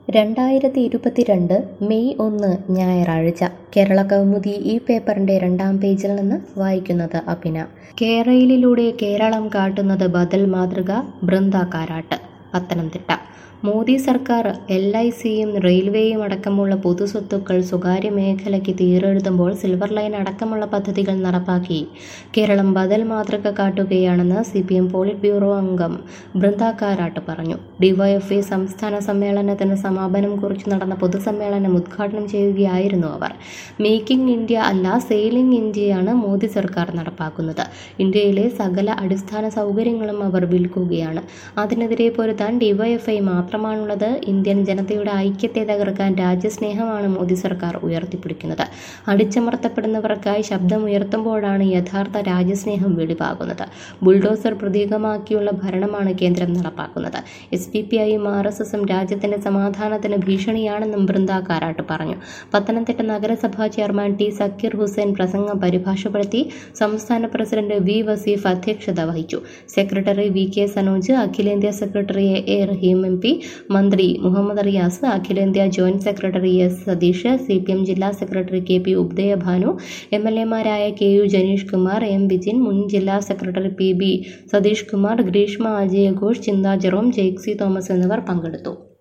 രണ്ടായിരത്തി ഇരുപത്തിരണ്ട് മെയ് ഒന്ന് ഞായറാഴ്ച കേരള കൗമുദി ഈ പേപ്പറിന്റെ രണ്ടാം പേജിൽ നിന്ന് വായിക്കുന്നത് അഭിന കേരളിലൂടെ കേരളം കാട്ടുന്നത് ബദൽ മാതൃക ബൃന്ദ കാരാട്ട് പത്തനംതിട്ട മോദി സർക്കാർ എൽ ഐ സിയും റെയിൽവേയും അടക്കമുള്ള പൊതുസ്വത്തുക്കൾ സ്വകാര്യ മേഖലയ്ക്ക് തീരെഴുതുമ്പോൾ സിൽവർ ലൈൻ അടക്കമുള്ള പദ്ധതികൾ നടപ്പാക്കി കേരളം ബദൽ മാതൃക കാട്ടുകയാണെന്ന് C P M polit bureau അംഗം ബൃന്ദ കാരാട്ട് പറഞ്ഞു ഡിവൈഎഫ്ഐ സംസ്ഥാന സമ്മേളനത്തിന് സമാപനം കുറിച്ച് നടന്ന പൊതുസമ്മേളനം ഉദ്ഘാടനം ചെയ്യുകയായിരുന്നു അവർ മേക്കിംഗ് ഇന്ത്യ അല്ല സെയിലിംഗ് ഇന്ത്യയാണ് മോദി സർക്കാർ നടപ്പാക്കുന്നത് ഇന്ത്യയിലെ സകല അടിസ്ഥാന സൗകര്യങ്ങളും അവർ വിൽക്കുകയാണ് അതിനെതിരെ പൊരുതാൻ ഡിവൈഎഫ്ഐ മാത്രമാണുള്ളത് ഇന്ത്യൻ ജനതയുടെ ഐക്യത്തെ തകർക്കാൻ രാജ്യസ്നേഹമാണ് മോദി സർക്കാർ ഉയർത്തിപ്പിടിക്കുന്നത് അടിച്ചമർത്തപ്പെടുന്നവർക്കായി ശബ്ദമുയർത്തുമ്പോഴാണ് യഥാർത്ഥ രാജ്യസ്നേഹം വെളിവാകുന്നത് ബുൾഡോസർ പ്രതീകമാക്കിയുള്ള ഭരണമാണ് കേന്ദ്രം നടപ്പാക്കുന്നത് എസ് പി പി ഐയും ആർ എസ് എസും രാജ്യത്തിന്റെ സമാധാനത്തിന് ഭീഷണിയാണെന്നും ബൃന്ദ കാരാട്ട് പറഞ്ഞു പത്തനംതിട്ട നഗരസഭാ ചെയർമാൻ ടി സക്കീർ ഹുസൈൻ പ്രസംഗം പരിഭാഷപ്പെടുത്തി സംസ്ഥാന പ്രസിഡന്റ് വി വസീഫ് അധ്യക്ഷത വഹിച്ചു സെക്രട്ടറി വി കെ സനോജ് അഖിലേന്ത്യാ secretary A A Rahim M P മന്ത്രി മുഹമ്മദ് റിയാസ് അഖിലേന്ത്യാ joint secretary S Satheesh C P M ജില്ലാ സെക്രട്ടറി കെ പി ഉബ്ദയ ഭാനു എം എൽ എമാരായ K U Janeesh Kumar M Vijin മുൻ ജില്ലാ secretary P B Satheesh Kumar Greeshma Ajay Ghosh Chintha Jerome ജെയ്ക്സി Thomas എന്നിവർ പങ്കെടുത്തു